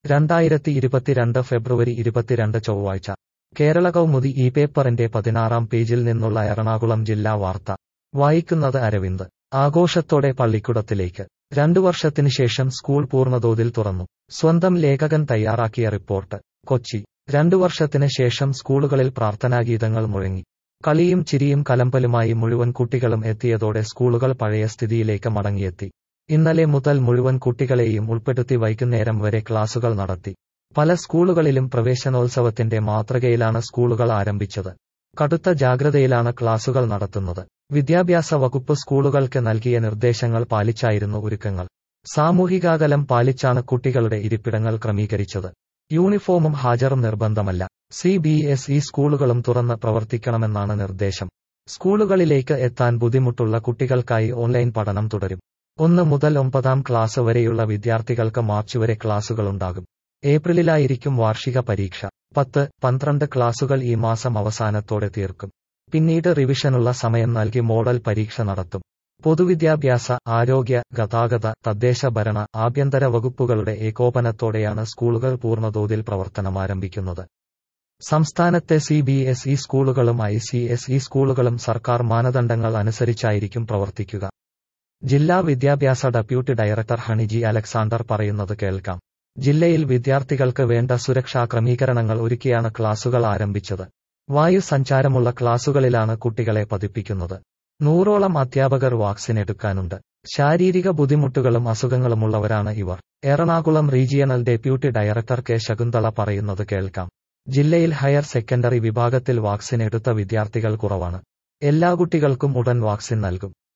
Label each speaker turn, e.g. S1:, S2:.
S1: രണ്ടായിരത്തി ഇരുപത്തിരണ്ട് ഫെബ്രുവരി ഇരുപത്തിരണ്ട് ചൊവ്വാഴ്ച കേരള കൗമുദി ഈ പേപ്പറിന്റെ പതിനാറാം പേജിൽ നിന്നുള്ള എറണാകുളം ജില്ലാ വാർത്ത വായിക്കുന്നത് അരവിന്ദ് ആഘോഷത്തോടെ പള്ളിക്കുടത്തിലേക്ക് രണ്ടു വർഷത്തിനു ശേഷം സ്കൂൾ പൂർണ്ണതോതിൽ തുറന്നു സ്വന്തം ലേഖകൻ തയ്യാറാക്കിയ റിപ്പോർട്ട് കൊച്ചി രണ്ടു വർഷത്തിന് ശേഷം സ്കൂളുകളിൽ പ്രാർത്ഥനാഗീതങ്ങൾ മുഴങ്ങി കളിയും ചിരിയും കലമ്പലുമായി മുഴുവൻ കുട്ടികളും എത്തിയതോടെ സ്കൂളുകൾ പഴയ സ്ഥിതിയിലേക്ക് മടങ്ങിയെത്തി ഇന്നലെ മുതൽ മുഴുവൻ കുട്ടികളെയും ഉൾപ്പെടുത്തി വൈകുന്നേരം വരെ ക്ലാസുകൾ നടത്തി പല സ്കൂളുകളിലും പ്രവേശനോത്സവത്തിന്റെ മാതൃകയിലാണ് സ്കൂളുകൾ ആരംഭിച്ചത് കടുത്ത ജാഗ്രതയിലാണ് ക്ലാസുകൾ നടത്തുന്നത് വിദ്യാഭ്യാസ വകുപ്പ് സ്കൂളുകൾക്ക് നൽകിയ നിർദ്ദേശങ്ങൾ പാലിച്ചായിരുന്നു ഒരുക്കങ്ങൾ സാമൂഹികാകലം പാലിച്ചാണ് കുട്ടികളുടെ ഇരിപ്പിടങ്ങൾ ക്രമീകരിച്ചത് യൂണിഫോമും ഹാജറും നിർബന്ധമല്ല സി ബി എസ് ഇ സ്കൂളുകളും തുറന്ന് പ്രവർത്തിക്കണമെന്നാണ് നിർദ്ദേശം സ്കൂളുകളിലേക്ക് എത്താൻ ബുദ്ധിമുട്ടുള്ള കുട്ടികൾക്കായി ഓൺലൈൻ പഠനം തുടരും ഒന്ന് മുതൽ ഒമ്പതാം ക്ലാസ് വരെയുള്ള വിദ്യാർത്ഥികൾക്ക് മാർച്ച് വരെ ക്ലാസുകളുണ്ടാകും ഏപ്രിലിലായിരിക്കും വാർഷിക പരീക്ഷ പത്ത് പന്ത്രണ്ട് ക്ലാസുകൾ ഈ മാസം അവസാനത്തോടെ തീർക്കും പിന്നീട് റിവിഷനുള്ള സമയം നൽകി മോഡൽ പരീക്ഷ നടത്തും പൊതുവിദ്യാഭ്യാസ ആരോഗ്യ ഗതാഗത തദ്ദേശ ഭരണ ആഭ്യന്തര വകുപ്പുകളുടെ ഏകോപനത്തോടെയാണ് സ്കൂളുകൾ പൂർണ്ണതോതിൽ പ്രവർത്തനമാരംഭിക്കുന്നത് സംസ്ഥാനത്തെ സി ബി എസ് ഇ സ്കൂളുകളും ഐ സി എസ് ഇ സ്കൂളുകളും സർക്കാർ മാനദണ്ഡങ്ങൾ അനുസരിച്ചായിരിക്കും പ്രവർത്തിക്കുക ജില്ലാ വിദ്യാഭ്യാസ ഡെപ്യൂട്ടി ഡയറക്ടർ ഹണിജി അലക്സാണ്ടർ പറയുന്നത് കേൾക്കാം ജില്ലയിൽ വിദ്യാർത്ഥികൾക്ക് വേണ്ട സുരക്ഷാ ക്രമീകരണങ്ങൾ ഒരുക്കിയാണ് ക്ലാസുകൾ ആരംഭിച്ചത് വായു സഞ്ചാരമുള്ള ക്ലാസുകളിലാണ് കുട്ടികളെ പതിപ്പിക്കുന്നത് നൂറോളം അധ്യാപകർ വാക്സിൻ എടുക്കാനുണ്ട് ശാരീരിക ബുദ്ധിമുട്ടുകളും അസുഖങ്ങളുമുള്ളവരാണ് ഇവർ Ernakulam regional deputy director K Shakunthala പറയുന്നത് കേൾക്കാം ജില്ലയിൽ ഹയർ സെക്കൻഡറി വിഭാഗത്തിൽ വാക്സിൻ എടുത്ത വിദ്യാർത്ഥികൾ കുറവാണ് എല്ലാ കുട്ടികൾക്കും ഉടൻ വാക്സിൻ നൽകും